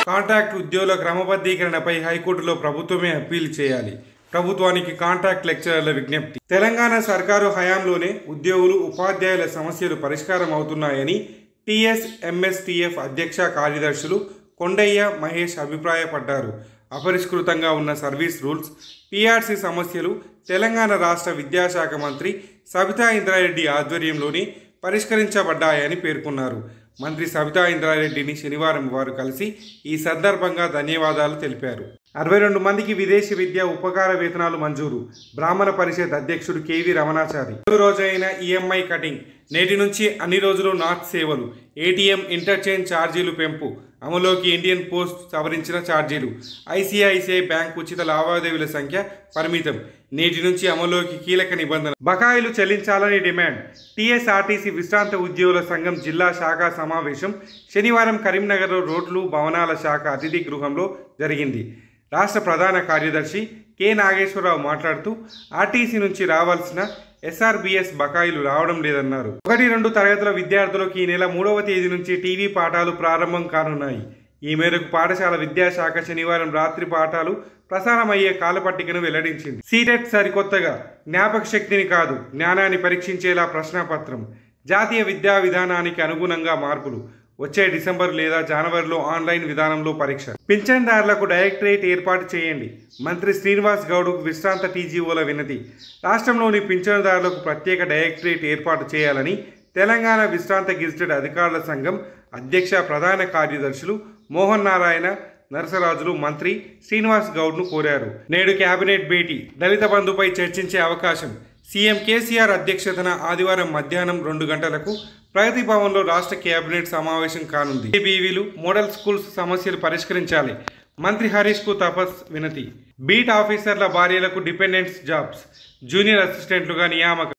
contract ఉద్యోగుల క్రమబద్ధీకరణపై హైకోర్టులో ప్రభుత్వమే అప్పీల్ చేయాలి ప్రభుత్వానికి కాంట్రాక్ట్ లెక్చరర్ల విజ్ఞప్తి తెలంగాణ సర్కారు హయాంలోనే ఉద్యోగులు ఉపాధ్యాయుల సమస్యలు పరిష్కారం అవుతున్నాయని టీఎస్ ఎంఎస్టీఎఫ్ అధ్యక్ష కార్యదర్శులు కొండయ్య మహేష్ అభిప్రాయపడ్డారు అపరిష్కృతంగా ఉన్న సర్వీస్ రూల్స్ పీఆర్సీ సమస్యలు తెలంగాణ రాష్ట్ర విద్యాశాఖ మంత్రి సబితా ఇంద్రారెడ్డి ఆధ్వర్యంలోనే పరిష్కరించబడ్డాయని పేర్కొన్నారు మంత్రి సబితా ఇంద్రారెడ్డిని శనివారం వారు కలిసి ఈ సందర్భంగా ధన్యవాదాలు తెలిపారు అరవై రెండు మందికి విదేశీ విద్య ఉపకార వేతనాలు మంజూరు బ్రాహ్మణ పరిషత్ అధ్యక్షుడు కేవి రమణాచారి మూడు రోజైన ఈఎంఐ కటింగ్ నేటి నుంచి అన్ని రోజులు నాట్ సేవలు ఏటీఎం ఇంటర్చేంజ్ ఛార్జీలు పెంపు అమలులోకి ఇండియన్ పోస్ట్ సవరించిన ఛార్జీలు ఐసిఐసిఐ బ్యాంక్ ఉచిత లావాదేవీల సంఖ్య పరిమితం నేటి నుంచి అమలులోకి కీలక నిబంధన బకాయిలు చెల్లించాలని డిమాండ్ టీఎస్ఆర్టీసీ విశ్రాంత ఉద్యోగుల సంఘం జిల్లా శాఖ సమావేశం శనివారం కరీంనగర్లో రోడ్లు భవనాల శాఖ అతిథి గృహంలో జరిగింది రాష్ట్ర ప్రధాన కార్యదర్శి కె నాగేశ్వరరావు మాట్లాడుతూ ఆర్టీసీ నుంచి రావాల్సిన ఎస్ఆర్బిఎస్ బకాయిలు రావడం లేదన్నారు ఒకటి రెండు తరగతుల విద్యార్థులకు ఈ నెల మూడవ తేదీ నుంచి టీవీ పాఠాలు ప్రారంభం కానున్నాయి ఈ మేరకు పాఠశాల విద్యాశాఖ శనివారం రాత్రి పాఠాలు ప్రసారమయ్యే కాలపట్టికను వెల్లడించింది సీటెట్ సరికొత్తగా జ్ఞాపక శక్తిని కాదు జ్ఞానాన్ని పరీక్షించేలా ప్రశ్నపత్రం జాతీయ విద్యా విధానానికి అనుగుణంగా మార్పులు వచ్చే డిసెంబర్ లేదా జనవరిలో ఆన్లైన్ విధానంలో పరీక్ష పింఛన్దారులకు డైరెక్టరేట్ ఏర్పాటు చేయండి మంత్రి శ్రీనివాస్ గౌడ్కు విశ్రాంత టీజీఓల వినతి రాష్ట్రంలోని పింఛన్దారులకు ప్రత్యేక డైరెక్టరేట్ ఏర్పాటు చేయాలని తెలంగాణ విశ్రాంత గెజిటెడ్ అధికారుల సంఘం అధ్యక్ష ప్రధాన కార్యదర్శులు మోహన్ నారాయణ నరసరాజులు మంత్రి శ్రీనివాస్ గౌడ్ను కోరారు నేడు కేబినెట్ భేటీ దళిత బంధుపై చర్చించే అవకాశం సీఎం కేసీఆర్ అధ్యక్షతన ఆదివారం మధ్యాహ్నం రెండు గంటలకు ప్రగతి భవన్లో రాష్ట్ర కేబినెట్ సమావేశం కానుంది బీవీలు మోడల్ స్కూల్స్ సమస్యలు పరిష్కరించాలి మంత్రి హరీష్ కు తపస్ వినతి బీట్ ఆఫీసర్ల భార్యలకు డిపెండెంట్స్ జాబ్స్ జూనియర్ అసిస్టెంట్లుగా నియామకం